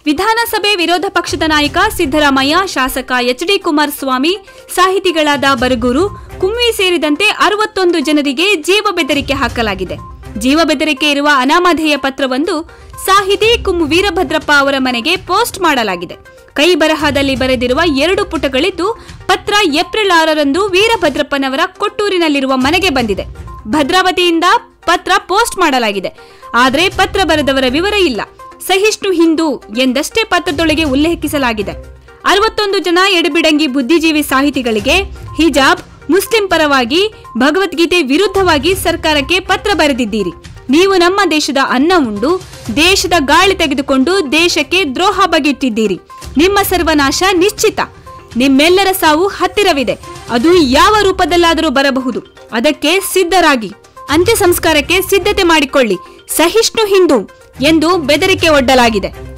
ವಿಧಾನಸಭೆ ವಿರೋಧ ಪಕ್ಷದ ನಾಯಕ ಸಿದ್ದರಾಮಯ್ಯ ಶಾಸಕ ಎಚ್ ಡಿ ಕುಮಾರಸ್ವಾಮಿ ಸಾಹಿತಿಗಳಾದ ಬರಗೂರು ಕುಮ್ವಿ ಸೇರಿದಂತೆ ಅರವತ್ತೊಂದು ಜನರಿಗೆ ಜೀವ ಬೆದರಿಕೆ ಹಾಕಲಾಗಿದೆ ಜೀವ ಬೆದರಿಕೆ ಇರುವ ಅನಾಮಧೇಯ ಪತ್ರವೊಂದು ಸಾಹಿತಿ ಕುಮ್ಮು ವೀರಭದ್ರಪ್ಪ ಅವರ ಮನೆಗೆ ಪೋಸ್ಟ್ ಮಾಡಲಾಗಿದೆ ಕೈ ಬರಹದಲ್ಲಿ ಬರೆದಿರುವ ಎರಡು ಪುಟಗಳಿದ್ದು ಪತ್ರ ಏಪ್ರಿಲ್ ಆರರಂದು ವೀರಭದ್ರಪ್ಪನವರ ಕೊಟ್ಟೂರಿನಲ್ಲಿರುವ ಮನೆಗೆ ಬಂದಿದೆ ಭದ್ರಾವತಿಯಿಂದ ಪತ್ರ ಪೋಸ್ಟ್ ಮಾಡಲಾಗಿದೆ ಆದರೆ ಪತ್ರ ಬರೆದವರ ವಿವರ ಇಲ್ಲ ಸಹಿಷ್ಣು ಹಿಂದೂ ಎಂದಷ್ಟೇ ಪತ್ರದೊಳಗೆ ಉಲ್ಲೇಖಿಸಲಾಗಿದೆ ಅರವತ್ತೊಂದು ಜನ ಎಡಬಿಡಂಗಿ ಬುದ್ಧಿಜೀವಿ ಸಾಹಿತಿಗಳಿಗೆ ಹಿಜಾಬ್ ಮುಸ್ಲಿಂ ಪರವಾಗಿ ಭಗವದ್ಗೀತೆ ವಿರುದ್ಧವಾಗಿ ಸರ್ಕಾರಕ್ಕೆ ಪತ್ರ ಬರೆದಿದ್ದೀರಿ ನೀವು ನಮ್ಮ ದೇಶದ ಅನ್ನ ಉಂಡು ದೇಶದ ಗಾಳಿ ತೆಗೆದುಕೊಂಡು ದೇಶಕ್ಕೆ ದ್ರೋಹ ಬಗೆಟ್ಟಿದ್ದೀರಿ ನಿಮ್ಮ ಸರ್ವನಾಶ ನಿಶ್ಚಿತ ನಿಮ್ಮೆಲ್ಲರ ಸಾವು ಹತ್ತಿರವಿದೆ ಅದು ಯಾವ ರೂಪದಲ್ಲಾದರೂ ಬರಬಹುದು ಅದಕ್ಕೆ ಸಿದ್ಧರಾಗಿ ಅಂತ್ಯ ಸಂಸ್ಕಾರಕ್ಕೆ ಸಿದ್ಧತೆ ಮಾಡಿಕೊಳ್ಳಿ ಸಹಿಷ್ಣು ಹಿಂದೂ ಎಂದು ಬೆದರಿಕೆ ಒಡ್ಡಲಾಗಿದೆ